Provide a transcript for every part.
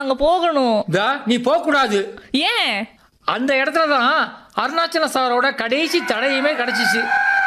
அங்க போகணும் இதா நீ போகக்கூடாது ஏன் அந்த இடத்துல தான் அருணாச்சல சாரோட கடைசி தடையுமே கிடைச்சிச்சு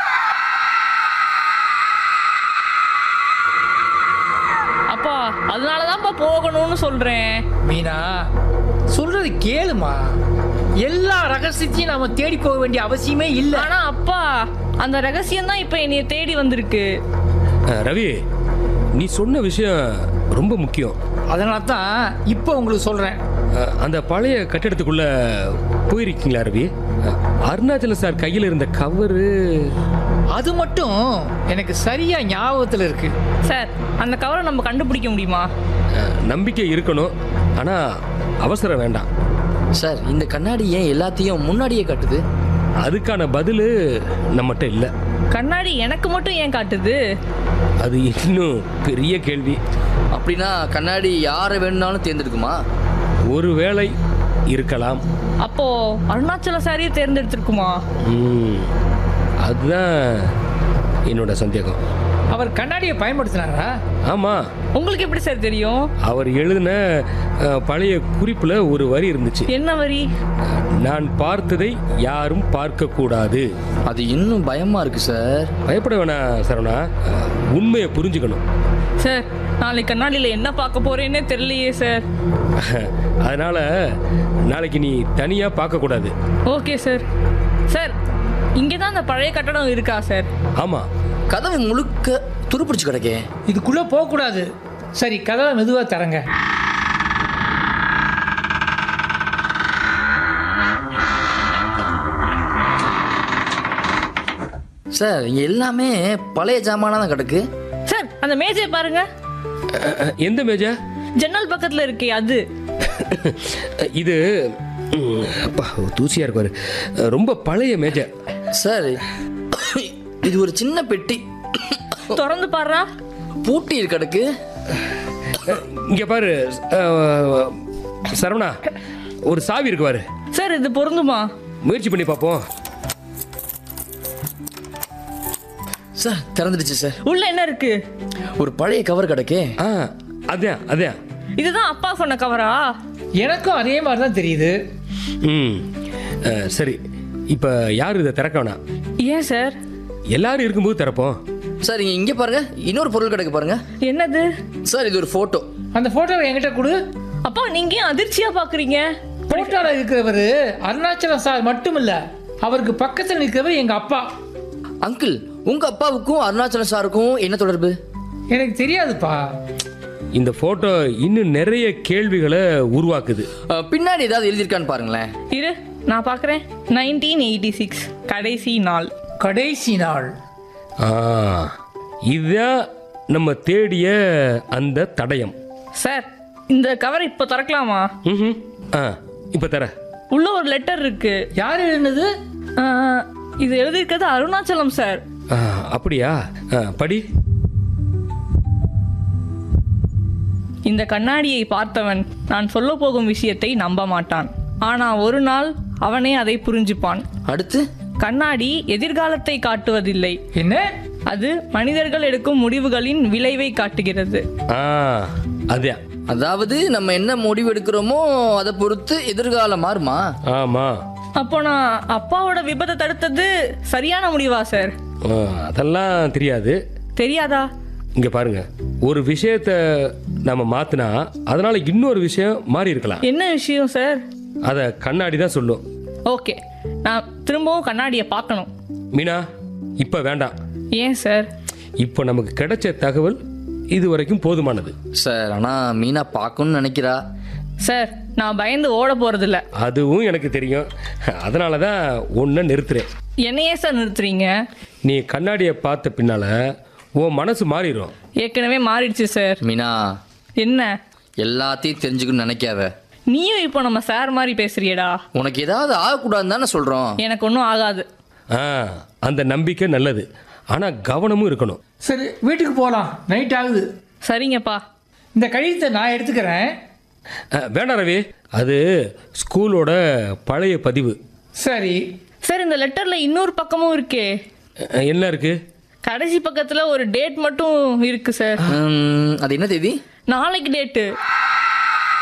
அப்பா அதனாலதான்ப்பா போகணும்னு சொல்றேன் மீனா சொல்றது கேளுமா எல்லா ரகசியத்தையும் நாம தேடி போக வேண்டிய அவசியமே இல்லை ஆனா அப்பா அந்த ரகசியம் தான் இப்ப என்னைய தேடி வந்திருக்கு அஹ், ரவி நீ சொன்ன விஷயம் ரொம்ப முக்கியம் அதனால தான் இப்போ உங்களுக்கு சொல்றேன் அஹ், அந்த பழைய கட்டிடத்துக்குள்ள போயிருக்கீங்களா ரவி அஹ், அருணாச்சல சார் கையில் இருந்த கவரு அது மட்டும் எனக்கு சரியா ஞாபகத்தில் இருக்கு சார் அந்த கவரை நம்ம கண்டுபிடிக்க முடியுமா அஹ், நம்பிக்கை இருக்கணும் ஆனா அவசரம் வேண்டாம் சார் இந்த கண்ணாடி ஏன் எல்லாத்தையும் முன்னாடியே காட்டுது அதுக்கான பதில் நம்மகிட்ட இல்லை கண்ணாடி எனக்கு மட்டும் ஏன் காட்டுது அது இன்னும் பெரிய கேள்வி அப்படின்னா கண்ணாடி யாரை வேணும்னாலும் தேர்ந்தெடுக்குமா ஒரு வேளை இருக்கலாம் அப்போ அருணாச்சல சாரியை தேர்ந்தெடுத்திருக்குமா ம், அதுதான் என்னோட சந்தேகம் அவர் கண்ணாடியை பயன்படுத்தினாரா ஆமாம் உங்களுக்கு எப்படி சார் தெரியும் அவர் எழுதின அஹ், பழைய குறிப்பில் ஒரு வரி இருந்துச்சு என்ன வரி நான் பார்த்ததை யாரும் பார்க்கக்கூடாது அது இன்னும் பயமா இருக்கு சார் பயப்பட வேணாம் சரவணா அஹ், உண்மையை புரிஞ்சுக்கணும் சார் நாளைக்கு கண்ணாடியில என்ன பார்க்க போறேன்னே தெரியலையே சார் அதனால நாளைக்கு நீ தனியாக பார்க்கக்கூடாது ஓகே சார் சார் இங்கே தான் அந்த பழைய கட்டடம் இருக்கா சார் ஆமாம் கதவு முழுக்க துருப்பிடிச்சு கிடக்கே இதுக்குள்ள போகக்கூடாது சரி கதவை மெதுவாக தரங்க சார் இங்க எல்லாமே பழைய ஜாமானா தான் கிடக்கு சார் அந்த மேஜை பாருங்க அஹ், அஹ், எந்த மேஜா ஜன்னல் பக்கத்துல இருக்கே அது இது ம், அப்பா தூசியாக இருப்பாரு அஹ், ரொம்ப பழைய மேஜை சார் இது ஒரு சின்ன பெட்டி திறந்து பாருடா பூட்டி கிடக்கு இங்கே பாரு அஹ், சரவணா ஒரு சாவி இருக்கு பாரு சார் இது பொருந்துமா முயற்சி பண்ணி பார்ப்போம் சார் திறந்துடுச்சு சார் உள்ள என்ன இருக்கு ஒரு பழைய கவர் கிடக்கே ஆ அதான் அதான் இதுதான் அப்பா சொன்ன கவரா எனக்கும் அதே மாதிரி தான் தெரியுது ம் அஹ், சரி இப்போ யார் இதை திறக்க வேணாம் ஏன் சார் எல்லாரும் இருக்கும்போது திறப்போம் சார் இங்க இங்க பாருங்க இன்னொரு பொருள் கிடக்கு பாருங்க என்னது சார் இது ஒரு போட்டோ அந்த போட்டோவை என்கிட்ட கொடு அப்பா நீங்க ஏன் அதிர்ச்சியா பாக்குறீங்க போட்டோவில் இருக்கிறவர் அருணாச்சலம் சார் மட்டும் இல்ல அவருக்கு பக்கத்தில் நிற்கிறவர் எங்க அப்பா அங்கிள் உங்க அப்பாவுக்கும் அருணாச்சலம் சாருக்கும் என்ன தொடர்பு எனக்கு தெரியாதுப்பா இந்த ஃபோட்டோ இன்னும் நிறைய கேள்விகளை உருவாக்குது அஹ், பின்னாடி ஏதாவது எழுதியிருக்கான்னு பாருங்களேன் இரு நான் பார்க்குறேன் நைன்டீன் எயிட்டி சிக்ஸ் கடைசி நாள் கடைசி நாள் ஆ இதுதான் நம்ம தேடிய அந்த தடயம் சார் இந்த கவர் இப்போ திறக்கலாமா ம் ஆ இப்போ தர உள்ள ஒரு லெட்டர் இருக்கு யார் எழுதுனது ஆ, இது எழுதியிருக்கிறது அருணாச்சலம் சார் ஆ, அப்படியா ஆ, படி இந்த கண்ணாடியை பார்த்தவன் நான் சொல்ல போகும் விஷயத்தை நம்ப மாட்டான் ஆனா ஒரு நாள் அவனே அதை புரிஞ்சுப்பான் அடுத்து கண்ணாடி எதிர்காலத்தை காட்டுவதில்லை என்ன அது மனிதர்கள் எடுக்கும் முடிவுகளின் விளைவை காட்டுகிறது ஆ அதான் அதாவது நம்ம என்ன முடிவு எடுக்கிறோமோ அதை பொறுத்து எதிர்காலம் மாறுமா ஆமாம் அப்போ நான் அப்பாவோட விபத்தை தடுத்தது சரியான முடிவா சார் ஆ, அதெல்லாம் தெரியாது தெரியாதா இங்கே பாருங்க ஒரு விஷயத்த நம்ம மாற்றினா அதனால இன்னொரு விஷயம் மாறி இருக்கலாம் என்ன விஷயம் சார் அதை கண்ணாடி தான் சொல்லும் ஓகே நான் திரும்பவும் கண்ணாடியை பார்க்கணும் மீனா இப்போ வேண்டாம் ஏன் சார் இப்போ நமக்கு கிடைச்ச தகவல் இது வரைக்கும் போதுமானது சார் ஆனா மீனா பார்க்கணும்னு நினைக்கிறா சார் நான் பயந்து ஓட போறதில்ல அதுவும் எனக்கு தெரியும் அதனால தான் ஒன்றை நிறுத்துறேன் என்னையே சார் நிறுத்துறீங்க நீ கண்ணாடியை பார்த்த பின்னால உன் மனசு மாறிடும் ஏற்கனவே மாறிடுச்சு சார் மீனா என்ன எல்லாத்தையும் தெரிஞ்சுக்கணும்னு நினைக்காத நீயும் இப்போ நம்ம சார் மாதிரி பேசுறியடா உனக்கு ஏதாவது ஆகக்கூடாதுன்னு தானே சொல்றோம் எனக்கு ஒன்றும் ஆகாது ஆ அந்த நம்பிக்கை நல்லது ஆனால் கவனமும் இருக்கணும் சரி வீட்டுக்கு போகலாம் நைட் ஆகுது சரிங்கப்பா இந்த கடிதத்தை நான் எடுத்துக்கிறேன் ஆ, வேண்டாம் ரவி அது ஸ்கூலோட பழைய பதிவு சரி சார் இந்த லெட்டர்ல இன்னொரு பக்கமும் இருக்கே ஆ, என்ன இருக்கு கடைசி பக்கத்துல ஒரு டேட் மட்டும் இருக்கு சார் ஹம், அது என்ன தேதி நாளைக்கு டேட்டு